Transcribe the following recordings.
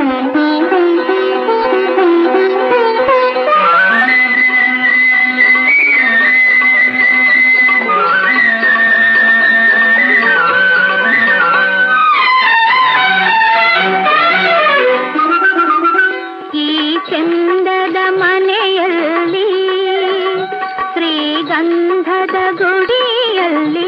ಈ ಚಂದದ ಮನೆಯಲ್ಲಿ ಶ್ರೀಗಂಧದ ಗುಡಿಯಲ್ಲಿ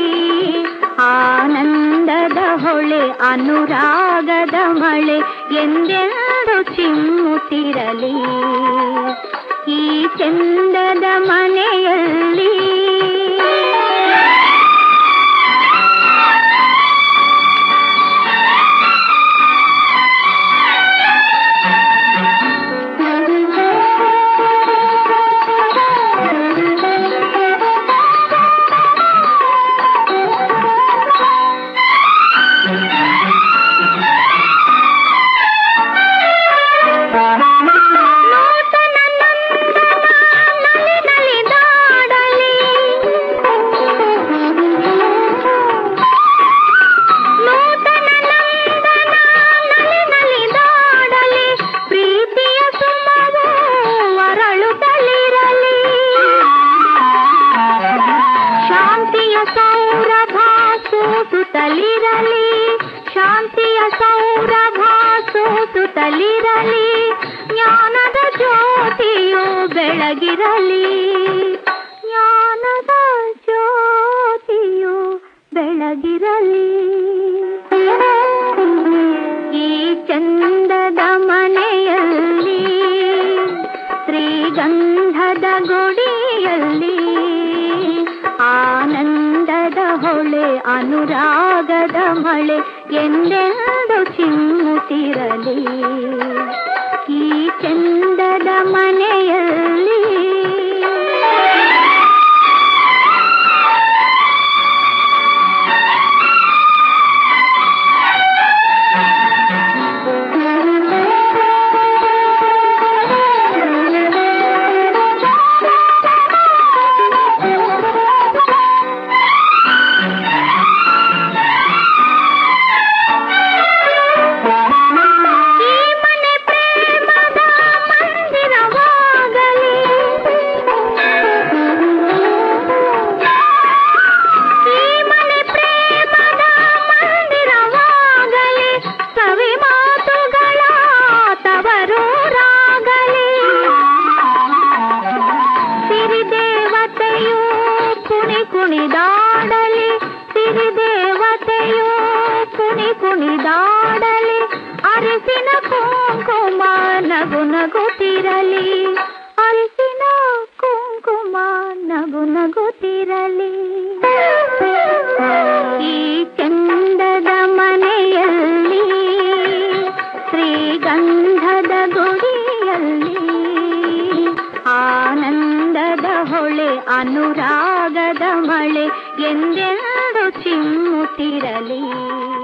ಆನಂದದ ಹೊಳೆ ಅನುರಾಗದ ಮಳೆ ಎಂದೆಂದು ಚಿಮ್ಮುತ್ತಿರಲಿ ಈ ಚಂದದ ಮನೆಯಲ್ಲಿ ನೂತನ ನಲಿದಾಡಲಿ ನೂತನ ನಲಿದಾಡಲಿ ಪ್ರೀತಿಯ ಸುಮವು ಅರಳುತ್ತಲಿರಲಿ ಶಾಂತಿಯ ಸೌರಭ ಸೂಸುತ್ತಲಿರಲಿ ಶಾಂತಿಯ ಸೌರಭ ಸೂಸುತ್ತಲಿರಲಿ ಜ್ಞಾನದ ಜ್ಯೋತಿಯು ಬೆಳಗಿರಲಿ ಜ್ಞಾನದ ಜ್ಯೋತಿಯು ಬೆಳಗಿರಲಿ ಈ ಚಂದದ ಮನೆಯಲ್ಲಿ ಶ್ರೀಗಂಧದ ಗುಡಿಯಲ್ಲಿ ಆನಂದದ ಹೊಳೆ ಅನುರಾಗದ ಮಳೆ ಎಂದೆಂದು ಚಿಮ್ಮುತ್ತಿರಲಿ ಈ ಚಂದದ ಮನೆಯಲ್ಲಿ ಈ ಮನೆ ಪ್ರೇಮದ ಮಂದಿರವಾಗಲಿ ಈ ಮನೆ ಪ್ರೇಮದ ಮಂದಿರವಾಗಲಿ ಸವಿ ಮಾತುಗಳ ತವರೂರಾಗಲಿ ಸಿರಿದೇವತೆಯು ಕುಣಿ ಕುಣಿದಾಡಲಿ ಸಿರಿದೇವತೆಯು ಕುಣಿ ಕುಣಿದಾಡಲಿ ಅರಿಸಿನ ಕುಂಕುಮ ನಗು ನಗುತ್ತಿರಲಿ ಅರಿಸಿನ ಕುಂಕುಮ ನಗು ನಗುತ್ತಿರಲಿ ಈ ಚಂದದ ಮನೆಯಲ್ಲಿ ಶ್ರೀಗಂಧದ ಗುಡಿಯಲ್ಲಿ ಆನಂದದ ಹೊಳೆ ಅನುರಾಗದ ಮಳೆ ಎಂದೆಂದು ಚಿಮ್ಮುತ್ತಿರಲಿ